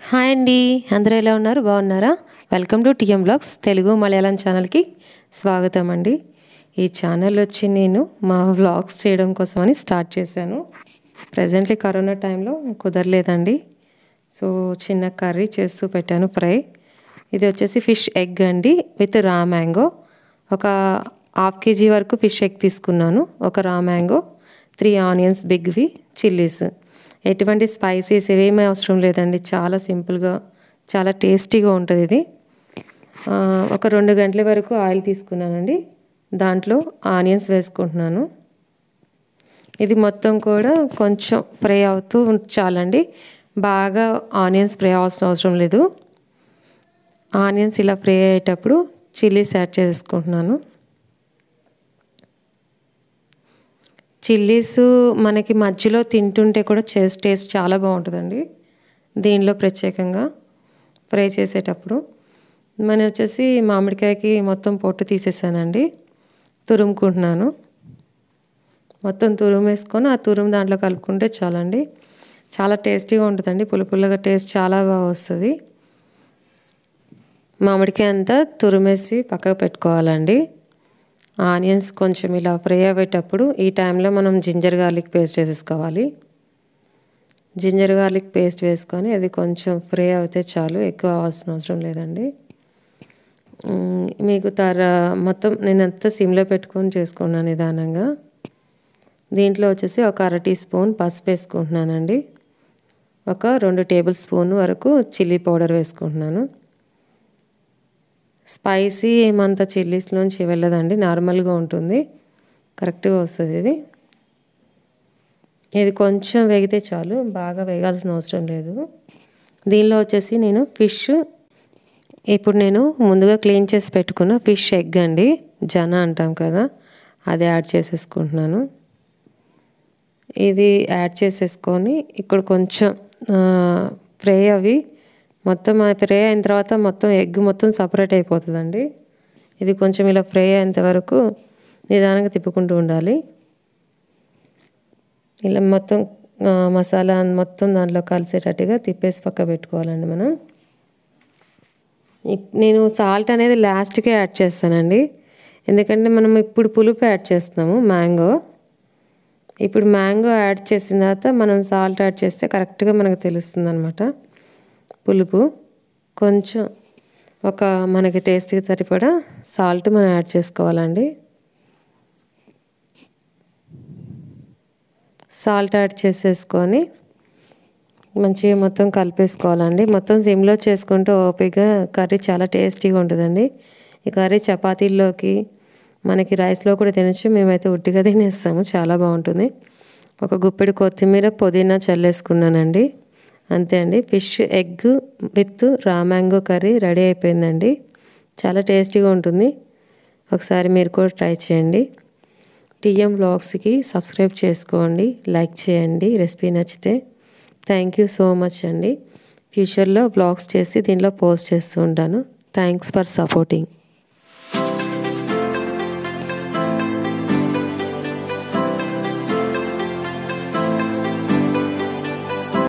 hi అండి అందరూ ఎలా ఉన్నారు బాగున్నారా welcome to TM blogs Telugu Malayalam ఛానల్కి స్వాగతం అండి ఈ ఛానల్ వచ్చి నేను మా వ్లాగ్స్ చేయడం కోసమని స్టార్ట్ చేశాను ప్రజెంట్లీ కరోనా టైంలో కుదరలేదండి సో చిన్న కర్రీ చేస్తూ పెట్టాను ఫ్రై ఇది వచ్చేసి ఫిష్ ఎగ్ అండి విత్ రా మ్యాంగో ఒక హాఫ్ కేజీ వరకు ఫిష్ ఎగ్ తీసుకున్నాను ఒక రా మ్యాంగో త్రీ ఆనియన్స్ బిగ్వి చిల్లీస్ ఎటువంటి స్పైసీస్ ఏమీ అవసరం లేదండి చాలా సింపుల్గా చాలా టేస్టీగా ఉంటుంది ఇది ఆ, ఒక రెండు గంటల వరకు ఆయిల్ తీసుకున్నానండి దాంట్లో ఆనియన్స్ వేసుకుంటున్నాను ఇది మొత్తం కూడా కొంచెం ఫ్రై అవుతూ చాలండి బాగా ఆనియన్స్ ఫ్రై అవసరం అవసరం లేదు ఆనియన్స్ ఇలా ఫ్రై అయ్యేటప్పుడు చిల్లీస్ యాడ్ చేసుకుంటున్నాను చిల్లీస్ మనకి మధ్యలో తింటుంటే కూడా చేస్ టేస్ట్ చాలా బాగుంటుందండి దీనిలో ప్రత్యేకంగా ఫ్రై చేసేటప్పుడు మనం వచ్చేసి మామిడికాయకి మొత్తం పొట్టు తీసేసానండి తురుముకుంటున్నాను మొత్తం తురుము వేసుకొని ఆ తురుము దాంట్లో కలుపుకుంటే చాలండి చాలా టేస్టీగా ఉంటుందండి పుల్ల పుల్లగా టేస్ట్ చాలా బాగా వస్తుంది మామిడికాయ అంతా తురిమేసి పక్కకు పెట్టుకోవాలండి ఆనియన్స్ కొంచెం ఇలా ఫ్రై అయ్యేటప్పుడు ఈ టైంలో మనం జింజర్ గార్లిక్ పేస్ట్ వేసేసుకోవాలి జింజర్ గార్లిక్ పేస్ట్ వేసుకొని అది కొంచెం ఫ్రై అవుతే చాలు ఎక్కువ అవసరం అవసరం లేదండి మ్, మీకు తర మొత్తం నేను అంతా సిమ్లో పెట్టుకొని చేసుకున్నాను నిదానంగా దీంట్లో వచ్చేసి ఒక అర టీ స్పూన్ పసుపు వేసుకుంటున్నానండి ఒక రెండు టేబుల్ స్పూన్ వరకు చిల్లీ పౌడర్ వేసుకుంటున్నాను స్పైసీ ఏమంత చిల్లీస్లోంచి వెళ్ళదండి నార్మల్గా ఉంటుంది కరెక్ట్గా వస్తుంది ఇది ఇది కొంచెం వేగితే చాలు బాగా వేగాల్సిన అవసరం లేదు దీనిలో వచ్చేసి నేను ఫిష్ ఇప్పుడు నేను ముందుగా క్లీన్ చేసి పెట్టుకున్న ఫిష్ ఎగ్ అండి జన అంటాం కదా అది యాడ్ చేసేసుకుంటున్నాను ఇది యాడ్ చేసేసుకొని ఇక్కడ కొంచెం ఫ్రై అవి మొత్తం ఫ్రై అయిన తర్వాత మొత్తం ఎగ్ మొత్తం సపరేట్ అయిపోతుందండి ఇది కొంచెం ఇలా ఫ్రై అయ్యేంత వరకు నిదానంగా తిప్పుకుంటూ ఉండాలి ఇలా మొత్తం ఆ, మసాలా మొత్తం దాంట్లో కలిసేటట్టుగా తిప్పేసి పక్క పెట్టుకోవాలండి మనం ఇప్- నేను సాల్ట్ అనేది లాస్ట్కే యాడ్ చేస్తానండి ఎందుకంటే మనం ఇప్పుడు పులుపు యాడ్ చేస్తున్నాము మ్యాంగో ఇప్పుడు మ్యాంగో యాడ్ చేసిన తర్వాత మనం సాల్ట్ యాడ్ చేస్తే కరెక్ట్గా మనకు తెలుస్తుంది అనమాట పులుపు కొంచెం ఒక మనకి టేస్ట్కి సరిపడా సాల్ట్ మనం యాడ్ చేసుకోవాలండి సాల్ట్ యాడ్ చేసేసుకొని మంచిగా మొత్తం కలిపేసుకోవాలండి మొత్తం సిమ్లో చేసుకుంటే ఓపికగా కర్రీ చాలా టేస్టీగా ఉంటుందండి ఈ కర్రీ చపాతీల్లోకి మనకి రైస్లో కూడా తినచ్చు మేమైతే ఉట్టిగా తినేస్తాము చాలా బాగుంటుంది ఒక గుప్పెడు కొత్తిమీర పుదీనా చల్లేసుకున్నానండి అంతే అండి fish egg with raw mango curry ready అయిపోయిందండి చాలా టేస్టీగా ఉంటుంది ఒకసారి మీరు కూడా ట్రై చేయండి టీఎం బ్లాగ్స్కి సబ్స్క్రైబ్ చేసుకోండి లైక్ చేయండి రెసిపీ నచ్చితే థ్యాంక్ యూ సో మచ్ అండి ఫ్యూచర్లో బ్లాగ్స్ చేసి దీనిలో పోస్ట్ చేస్తూ ఉంటాను థ్యాంక్స్ ఫర్ సపోర్టింగ్